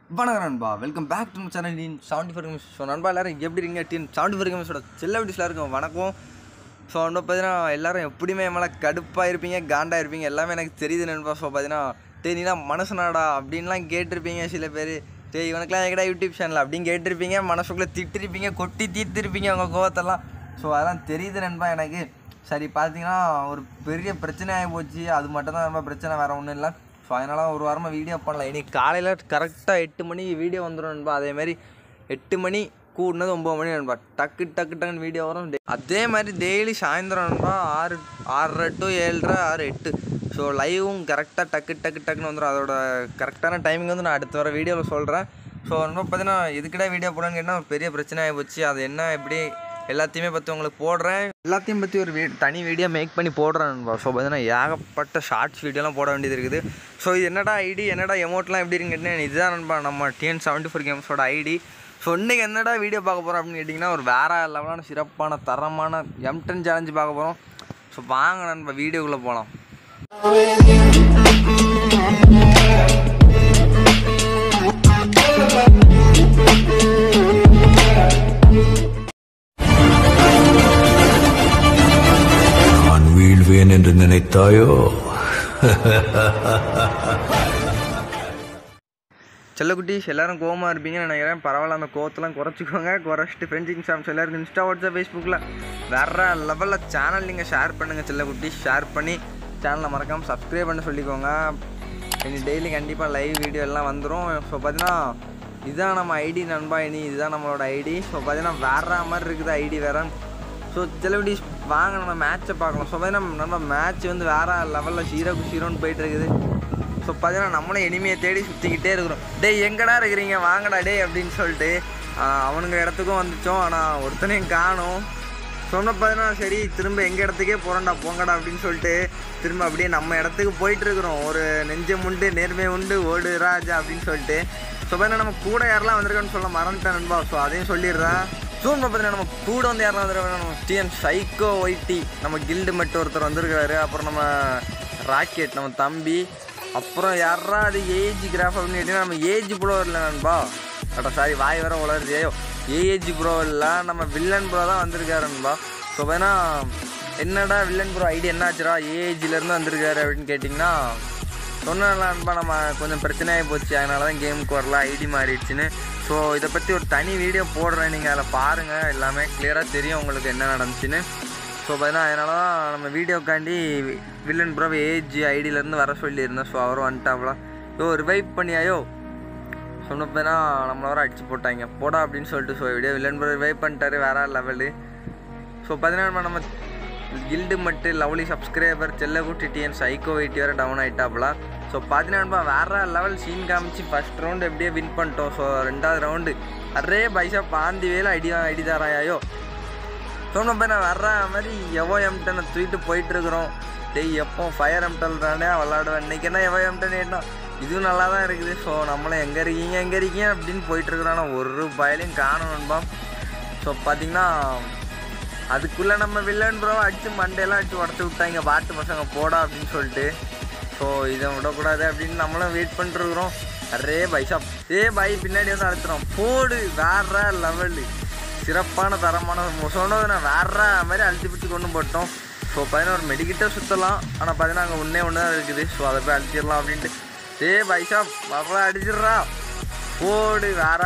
வணக்கம் நண்பா welcome back to channel TN seventy four games so நண்பா எல்லாரும் எப்படி இருக்கீங்க டீன் செவன்டி ஃபோர் கேம்ஸோட செல்ல வீடியோஸில் இருக்கும் வணக்கம் ஸோ வந்து பார்த்தீங்கன்னா எல்லாரும் எப்படியுமே என் மேலே கடுப்பாக இருப்பீங்க காண்டாக இருப்பீங்க எல்லாமே எனக்கு தெரியுது நண்பா ஸோ பார்த்தீங்கன்னா டே நீனா மனசுனாடா அப்படின்லாம் கேட்டிருப்பீங்க சில பேர் டே இவனுக்குலாம் எங்கடா யூடியூப் சேனல் அப்படின்னு கேட்டிருப்பீங்க மனசுக்குள்ளே திட்டிருப்பீங்க கொட்டி தீர்த்திருப்பீங்க அவங்க கோவத்தெல்லாம் ஸோ அதெல்லாம் தெரியுது நண்பா எனக்கு சரி பார்த்தீங்கன்னா ஒரு பெரிய பிரச்சனை ஆகி போச்சு அது மட்டும் தான் ரொம்ப பிரச்சனை வேறு ஒன்றும் இல்லை ஸோ அதனால் ஒரு வாரமாக வீடியோ பண்ணல இன்னைக்கு காலையில் கரெக்டாக எட்டு மணிக்கு வீடியோ வந்துடும் நண்பா அதேமாதிரி எட்டு மணி கூடினது ஒம்பது மணி நண்பா டக்கு டக்கு டக்குன்னு வீடியோ வரும் டே- அதே மாதிரி டெய்லி சாயந்தரம் நண்பா ஆறு ஆறரை டு ஏழரை ஆறு எட்டு ஸோ லைவும் கரெக்டாக டக்கு டக்கு டக்குன்னு வந்துடும் அதோட கரெக்டான டைமிங் வந்து நான் அடுத்த வர வீடியோவில் சொல்கிறேன் ஸோ நண்பா பார்த்தீங்கன்னா இதுக்கிட்ட வீடியோ போடணும்னு கேட்டால் ஒரு பெரிய பிரச்சனை ஆகி போச்சு அது என்ன எப்படி எல்லாத்தையுமே பற்றி உங்களுக்கு போடுறேன் எல்லாத்தையும் பற்றி ஒரு வீ தனி வீடியோ மேக் பண்ணி போடுறேன் நண்பா ஸோ பார்த்தீங்கன்னா ஏகப்பட்ட ஷார்ட்ஸ் வீடியோலாம் போட வேண்டியது இருக்குது ஸோ இது என்னடா ஐடி என்னடா எமௌண்ட்லாம் எப்படி இருக்குன்னு இதுதான் நண்பா நம்ம டிஎன் செவன்ட்டி ஃபோர் கேம்ஸோட ஐடி ஸோ இன்றைக்கி என்னடா வீடியோ பார்க்க போகிறோம் அப்படின்னு கேட்டிங்கன்னா ஒரு வேற லெவலான சிறப்பான தரமான எம் டென் சேலஞ்சு பார்க்க போகிறோம் ஸோ வாங்க நண்பா வீடியோக்குள்ளே போகலாம் நான் வீழ்வேன் என்று நினைத்தாயோ செல்லக்குட்டீஸ் எல்லாரும் கோவமாக இருப்பீங்கன்னு நினைக்கிறேன் பரவாயில்ல அந்த கோவத்தெல்லாம் குறைச்சிக்கோங்க குறைச்சிட்டு ஃப்ரெண்ட்ஸிங் சாம்ஸ் எல்லாருக்கும் இன்ஸ்டா வாட்ஸ்அப் ஃபேஸ்புக்கில் வேற லெவலில் சேனல் நீங்கள் ஷேர் பண்ணுங்கள் செல்லக்குட்டீஸ் ஷேர் பண்ணி சேனலை மறக்காமல் சப்ஸ்கிரைப் பண்ண சொல்லிக்கோங்க இனி டெய்லி கண்டிப்பாக லைவ் வீடியோ எல்லாம் வந்துடும் ஸோ பார்த்தீங்கன்னா இதுதான் நம்ம ஐடி நண்பா இனி இதுதான் நம்மளோட ஐடி ஸோ பார்த்தீங்கன்னா வேற மாதிரி இருக்குது ஐடி வேற ஸோ செல்லக்குட்டீஸ் வாங்க நம்ம மேட்ச்சை பார்க்கலாம் ஸோ பார்த்தீங்கன்னா நம்ம மேட்ச் வந்து வேற லெவலில் ஜீரோக்கு ஜீரோன்னு போயிட்டு இருக்குது ஸோ பார்த்தீங்கன்னா நம்மளும் எனிமையை தேடி சுற்றிக்கிட்டே இருக்கிறோம் டேய் எங்கடா இருக்கிறீங்க வாங்கடா டேய் அப்படின்னு சொல்லிட்டு ஆஹ் அவனுங்க இடத்துக்கும் வந்துச்சோம் ஆனால் ஒருத்தனையும் காணும் சொன்ன பார்த்தீங்கன்னா சரி திரும்ப எங்கள் இடத்துக்கே போகிறோம்டா போங்கடா அப்படின்னு சொல்லிட்டு திரும்ப அப்படியே நம்ம இடத்துக்கு போயிட்டு இருக்கிறோம் ஒரு நெஞ்சம் உண்டு நேர்மை உண்டு ஓடு ராஜா அப்படின்னு சொல்லிட்டு ஸோ பார்த்தீங்கன்னா நம்ம கூட யாரெல்லாம் வந்திருக்கான்னு சொல்ல மறந்துட்டேன் நண்பா ஸோ அதையும் சொல்லிடுறேன் ஜூன் பார்த்தீங்கன்னா நம்ம கூட வந்து யாரெல்லாம் வந்திருக்காங்க நம்ம டிஎன் சைக்கோ ஒய்டி நம்ம கில்டு மட்டும் ஒருத்தர் வந்திருக்காரு அப்புறம் நம்ம ராக்கெட் நம்ம தம்பி அப்புறம் யாரா அது ஏஜ் கிராஃப் அப்படின்னு கேட்டிங்கன்னா நம்ம ஏஜ் ப்ரோ இல்லை நண்பா அட சாரி வாய் வர உளருதேயோ ஏஜ் ப்ரோ இல்லை நம்ம வில்லன் ப்ரோ தான் வந்திருக்காரு நண்பா ஸோ வேணா என்னடா வில்லன் ப்ரோ ஐடி என்னாச்சுடா ஏஜ்லேருந்து வந்திருக்காரு அப்படின்னு கேட்டிங்கன்னா சொன்னல நண்பா நம்ம கொஞ்சம் பிரச்சனையாகி போச்சு அதனால தான் கேமுக்கு வரல ஐடி மாறிடுச்சுன்னு ஸோ இதை பற்றி ஒரு தனி வீடியோ போடுறேன் நீங்கள் அதில் பாருங்கள் எல்லாமே கிளியராக தெரியும் உங்களுக்கு என்ன நடந்துச்சுன்னு ஸோ பார்த்தீங்கன்னா அதனால தான் நம்ம வீடியோக்காண்டி வில்லன் ப்ரோ ஏஜ் ஐடியிலேருந்து வர சொல்லியிருந்தேன் ஸோ அவரும் வந்துட்டாப்ல யோ ரிவைவ் பண்ணியாயோ சொன்னப்போனா நம்மள வர அடிச்சு போட்டாங்க போடா அப்படின்னு சொல்லிட்டு so video villain bro revive பண்ணிட்டாரு வேற லெவலு ஸோ பார்த்தீங்கன்னா நம்ம கில்டு மட்டு லவ்லி சப்ஸ்கிரைபர் செல்லகுட்டி டிஎன் சைக்கோ எயிட்டி வரை டவுன் ஆகிட்டாப்புல ஸோ பார்த்தீங்கன்னா வேற லெவல் சீன் காமிச்சு ஃபர்ஸ்ட் ரவுண்டு எப்படியே வின் பண்ணிட்டோம் ஸோ ரெண்டாவது ரவுண்டு அரே பைசா பாந்தி வேலை ஐடி ஐடிதாராயோ சொன்ன போய் நான் வர்ற மாதிரி எவோ எம்டனை தூக்கிட்டு போயிட்டு இருக்கிறோம் டேய் எப்போ ஃபயர் எம்டன் தானே விளாடுவேன் இன்னைக்கு என்ன எவோ எம்டன் ஏன்னா இதுவும் நல்லா தான் இருக்குது ஸோ நம்மளும் எங்கே இருக்கீங்க எங்கே இருக்கீங்க அப்படின்னு போயிட்டு இருக்கிறோம் ஆனால் ஒரு பயலையும் காணணும்பா ஸோ பார்த்தீங்கன்னா அதுக்குள்ளே நம்ம வில்லன் ப்ரோ அடித்து மண்டையெல்லாம் அடித்து உடச்சி விட்டாங்க பாட்டு பசங்க போடா அப்படின்னு சொல்லிட்டு ஸோ இதை விடக்கூடாது அப்படின்னு நம்மளும் வெயிட் பண்ணிட்டுருக்குறோம் அரே பைசாப் ஏ பை பின்னாடி வந்து அழுத்துறோம் போடு வேற லெவலு சிறப்பான தரமான சொன்னது நான் வேற மாதிரி அழுத்தி பிடிச்சி கொண்டு போட்டோம் ஸோ பார்த்தீங்கன்னா ஒரு மெடிக்கிட்ட சுற்றலாம் ஆனால் பார்த்தீங்கன்னா அங்கே ஒன்றே ஒன்று தான் இருக்குது ஸோ அதை போய் அழிச்சிடலாம் அப்படின்ட்டு ஏ பைசாப் பாப்பா அடிச்சிடுறா போடு வேற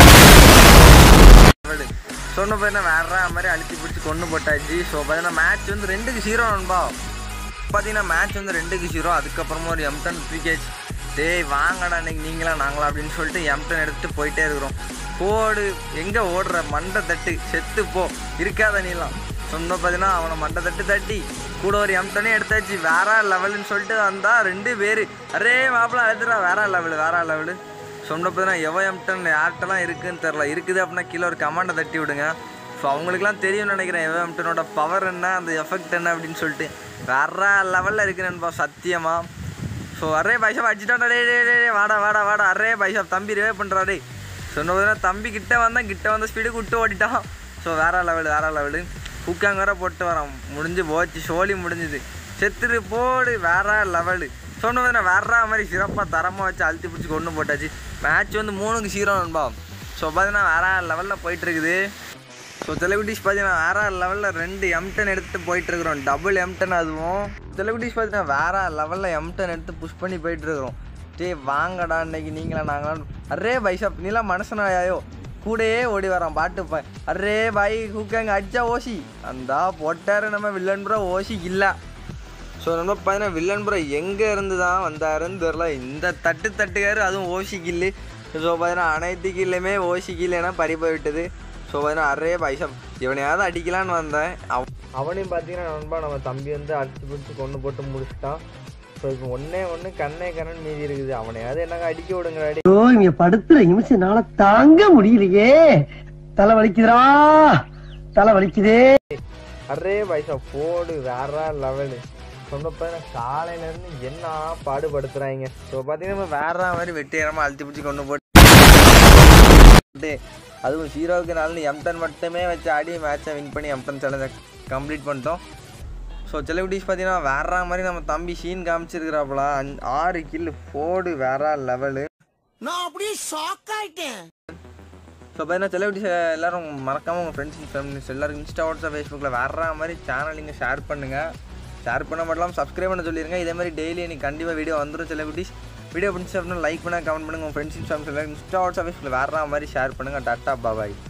லெவலு சொன்ன பையனா வேற மாதிரி அழுத்தி பிடிச்சி கொண்டு போட்டாச்சு ஸோ பார்த்தீங்கன்னா மேட்ச் வந்து ரெண்டுக்கு ஜீரோ நண்பா பார்த்தீங்கன்னா மேட்ச் வந்து ரெண்டுக்கு ஜீரோ அதுக்கப்புறமா ஒரு எம்டன் த்ரீ டேய் வாங்கடா இன்னைக்கு நீங்களா நாங்களா அப்படின்னு சொல்லிட்டு எம்டன் எடுத்துட்டு போயிட்டே இருக்கிறோம் போடு எங்கே ஓடுற மண்டை தட்டு செத்து போ இருக்காத நீலாம் சொன்ன பார்த்தீங்கன்னா அவனை மண்டை தட்டு தட்டி கூட ஒரு எம்டனே எடுத்தாச்சு வேற லெவலுன்னு சொல்லிட்டு வந்தா ரெண்டு பேர் அரே மாப்பிள்ள அழுதுறா வேற லெவலு வேற லெவலு சொன்னப்போ நான் எவன் எம்டன் யார்கிட்டலாம் இருக்குன்னு தெரில இருக்குது அப்படின்னா கீழே ஒரு கமாண்டை தட்டி விடுங்க ஸோ அவங்களுக்குலாம் தெரியும்னு நினைக்கிறேன் எவன் எம்டனோட பவர் என்ன அந்த எஃபெக்ட் என்ன அப்படின்னு சொல்லிட்டு வேற லெவலில் இருக்கு நண்பா சத்தியமா ஸோ அரே பைசா அடிச்சிட்டாண்டா டே டே டே டே, வாடா வாடா வாடா அரே பைசா தம்பி ரிவே பண்ணுறா டே சொன்னதுனா தம்பி கிட்ட வந்தான் கிட்ட வந்த ஸ்பீடுக்கு விட்டு ஓடிட்டான் ஸோ வேற லெவலு வேற லெவலு ஹுக்காங்க வேற போட்டு வரான் முடிஞ்சு போச்சு சோழி முடிஞ்சுது செத்துரு போடு வேற லெவலு சொன்னதுனா வேற மாதிரி சிறப்பாக தரமாக வச்சு அழுத்தி பிடிச்சி கொண்டு போட்டாச்சு மேட்ச் வந்து மூணுக்கு ஜீரோ நண்பா ஸோ பார்த்தீங்கன்னா வேற லெவலில் போயிட்டுருக்குது ஸோ தெலுங்குடிஸ் பார்த்தீங்கன்னா வேற லெவலில் ரெண்டு எம்டன் எடுத்துட்டு போயிட்டுருக்குறோம் டபுள் எம்டன் அதுவும் தெலுங்குடிஸ் பார்த்தீங்கன்னா வேற லெவலில் எம்டன் எடுத்து புஷ் பண்ணி போயிட்டுருக்குறோம் டே வாங்கடா இன்னைக்கு நீங்களா நாங்களாம் அரே பைசாப் நீலாம் மனசனாயாயோ கூடயே ஓடி வரான் பாட்டு பா அரே பாய் கூக்காங்க அடிச்சா ஓசி அந்த போட்டாரு நம்ம வில்லன் ப்ரோ ஓசி இல்லை ஸோ நம்ம பார்த்தீங்கன்னா வில்லன் ப்ரோ எங்கே இருந்து தான் வந்தாருன்னு தெரில இந்த தட்டு தட்டுக்காரு அதுவும் ஓசி கில்லு ஸோ பார்த்தீங்கன்னா அனைத்து கில்லுமே ஓசி கில்லுனா பறி போய்விட்டது ஸோ பார்த்தீங்கன்னா அரே பைசம் இவனையாவது அடிக்கலான்னு வந்தேன் அவ அவனையும் பார்த்தீங்கன்னா நண்பா நம்ம தம்பி வந்து அடிச்சு பிடிச்சி கொண்டு போட்டு முடிச்சிட்டான் ஸோ இப்போ ஒன்றே ஒன்று கண்ணே கண்ணன் மீதி இருக்குது அவனையாவது என்னங்க அடிக்க விடுங்க அடி ஐயோ இங்க படுத்துற நிமிஷம்னால தாங்க முடியலையே தலை வலிக்குதுடா தலை வலிக்குதே அரே பைசா போடு வேற லெவலு சொன்னப்ப காலையிலேருந்து என்ன பாடுபடுத்துறாங்க ஸோ பார்த்தீங்கன்னா நம்ம வேற மாதிரி வெட்டியரமாக அழுத்தி பிடிச்சி கொண்டு போட்டு அதுவும் ஹீரோவுக்கு நாலு எம்டன் மட்டுமே வச்சு ஆடி மேட்சை வின் பண்ணி எம்டன் சேலஞ்சை கம்ப்ளீட் பண்ணிட்டோம் ஸோ செலிபிரிட்டிஸ் பார்த்தீங்கன்னா வேற மாதிரி நம்ம தம்பி சீன் காமிச்சிருக்கிறாப்புல அஞ்- ஆறு கில்லு போடு வேற லெவலு நான் அப்படியே ஷாக் ஆயிட்டேன் ஸோ பார்த்தீங்கன்னா செலிபிரிட்டிஸ் எல்லாரும் மறக்காம உங்கள் ஃப்ரெண்ட்ஸ் அண்ட் ஃபேமிலிஸ் எல்லாரும் இன்ஸ்டா வாட்ஸ்அப் ஃபேஸ்புக்கில் வேற மாதிரி சேனல் நீங்கள் ஷேர் பண்ணுங்கள் ஷேர் பண்ண மட்டும் சப்ஸ்கிரைப் பண்ண சொல்லிடுங்க இதே மாதிரி டெய்லி எனக்கு கண்டிப்பாக வீடியோ வந்துடும் செலிபிரிட்டிஸ் வீடியோ பிடிச்சி அப்படின்னா லைக் பண்ண கமெண்ட் பண்ணுங்கள் உங்கள் ஃப்ரெண்ட்ஸ் அண்ட் ஃபேமிலிஸ் எல்லாரும் இன்ஸ்டா வாட்ஸ்அப் ஃபேஸ்புக்கில் வேற மாதிரி ஷேர் பண்ணுங்கள் டாட்டா பாபாய்